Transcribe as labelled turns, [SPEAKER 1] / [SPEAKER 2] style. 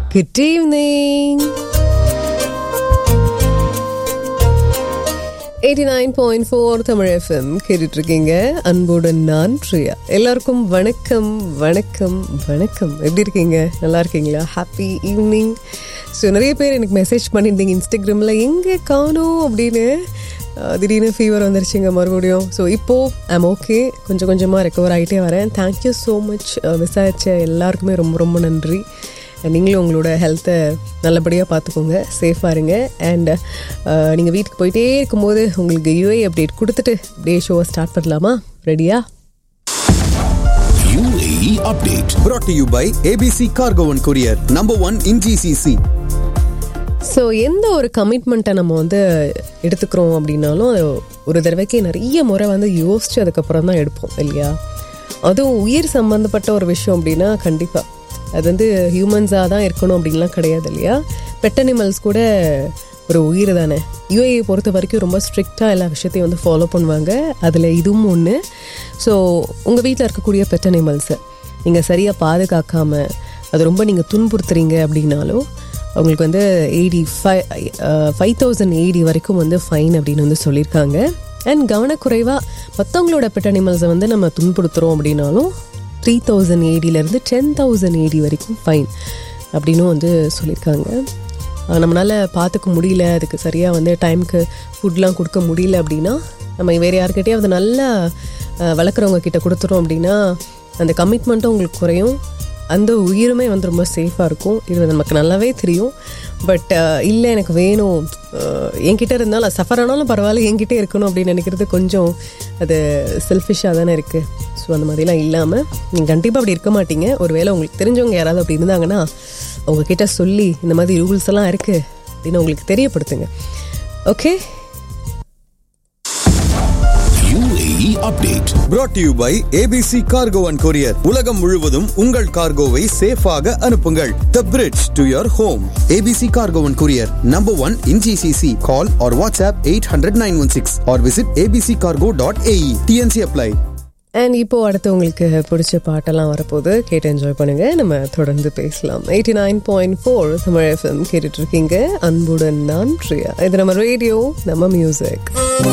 [SPEAKER 1] Good evening. 89.4 Tamil FM கேட்டுட்டு இருக்கீங்க அன்புடன் நான் பிரியா எல்லாருக்கும் வணக்கம் வணக்கம் வணக்கம் எப்படி இருக்கீங்க நல்லா இருக்கீங்களா ஹாப்பி ஈவினிங் ஸோ நிறைய பேர் எனக்கு மெசேஜ் பண்ணியிருந்தீங்க இன்ஸ்டாகிராமில் எங்கே காணோம் அப்படின்னு அஹ், திடீர்னு ஃபீவர் வந்துருச்சுங்க மறுபடியும் ஸோ இப்போது ஐம் ஓகே கொஞ்சம் கொஞ்சமாக ரெக்கவர் ஆகிட்டே வரேன் தேங்க்யூ ஸோ மச் விசாரிச்ச எல்லாருக்குமே ரொம்ப ரொம்ப நன்றி நீங்களும் உங்களோட ஹெல்த்தை நல்லபடியாக பார்த்துக்கோங்க சேஃபாக இருங்க அண்ட் நீங்கள் வீட்டுக்கு போயிட்டே இருக்கும்போது உங்களுக்கு யூஏ அப்டேட் கொடுத்துட்டு அப்படியே ஷோவை ஸ்டார்ட் பண்ணலாமா ரெடியா
[SPEAKER 2] UAE update.
[SPEAKER 3] brought to you by ABC Cargo and Courier, number one in GCC.
[SPEAKER 1] So எந்த ஒரு கமிட்மெண்ட்டை நம்ம வந்து எடுத்துக்கிறோம் அப்படின்னாலும் அது ஒரு தடவைக்கு நிறைய முறை வந்து யோசிச்சு அதுக்கப்புறம் தான் எடுப்போம் இல்லையா அதுவும் உயிர் சம்மந்தப்பட்ட ஒரு விஷயம் அப்படின்னா கண்டிப்பாக அது வந்து ஹியூமன்ஸாக தான் இருக்கணும் அப்படின்லாம் கிடையாது இல்லையா பெட் அனிமல்ஸ் கூட ஒரு உயிர் தானே யூஏஏ பொறுத்த வரைக்கும் ரொம்ப ஸ்ட்ரிக்டாக எல்லா விஷயத்தையும் வந்து ஃபாலோ பண்ணுவாங்க அதில் இதுவும் ஒன்று ஸோ உங்கள் வீட்டில் இருக்கக்கூடிய பெட் அனிமல்ஸை நீங்கள் சரியாக பாதுகாக்காமல் அது ரொம்ப நீங்கள் துன்புறுத்துறீங்க அப்படின்னாலும் அவங்களுக்கு வந்து eighty five five thousand eighty வரைக்கும் வந்து ஃபைன் அப்படின்னு வந்து சொல்லியிருக்காங்க அண்ட் கவனக்குறைவாக மற்றவங்களோட பெட் அனிமல்ஸை வந்து நம்ம துன்புறுத்துறோம் அப்படின்னாலும் த்ரீ தௌசண்ட் ஏடியிலேருந்து டென் தௌசண்ட் ஏடி வரைக்கும் ஃபைன் அப்படின்னும் வந்து சொல்லியிருக்காங்க அஹ் நம்மளால பார்த்துக்க முடியல அதுக்கு சரியாக வந்து டைமுக்கு ஃபுட்லாம் கொடுக்க முடியல அப்படின்னா நம்ம வேறு யாருக்கிட்டையாவது நல்லா அஹ், வளர்க்குறவங்க கிட்ட கொடுத்துறோம் அப்படின்னா அந்த கமிட்மெண்ட்டும் உங்களுக்கு குறையும் அந்த உயிருமே வந்து ரொம்ப சேஃபாக இருக்கும் இது நமக்கு நல்லாவே தெரியும் பட் இல்லை எனக்கு வேணும் அஹ், என்கிட்ட இருந்தாலும் சஃபர் ஆனாலும் பரவாயில்ல என்கிட்ட இருக்கணும் அப்படின்னு நினைக்கிறது கொஞ்சம் அது செல்ஃபிஷாக தானே இருக்குது ஸோ அந்த மாதிரிலாம் இல்லாமல் நீங்கள் கண்டிப்பாக அப்படி இருக்க மாட்டீங்க ஒருவேளை உங்களுக்கு தெரிஞ்சவங்க யாராவது அப்படி இருந்தாங்கன்னா அவங்கக்கிட்ட சொல்லி இந்த மாதிரி ரூல்ஸ் எல்லாம் இருக்குது அப்படின்னு உங்களுக்கு தெரியப்படுத்துங்க okay
[SPEAKER 2] UAE update.
[SPEAKER 3] brought to you by ABC Cargo and Courier. உலகம் முழுவதும் உங்கள் கார்கோவை சேஃபாக அனுப்புங்கள் The bridge to your home. ABC Cargo and Courier, number one in GCC. Call or WhatsApp 800-916 or visit abccargo.ae. TNC apply.
[SPEAKER 1] And இப்போ அடுத்து உங்களுக்கு பிடிச்ச பாட்டெல்லாம் வரப்போகுது கேட்டு என்ஜாய் பண்ணுங்க நம்ம தொடர்ந்து பேசலாம் eighty nine point four Tamil FM கேட்டுட்டு இருக்கீங்க அன்புடன் நான் பிரியா இது நம்ம ரேடியோ நம்ம மியூசிக்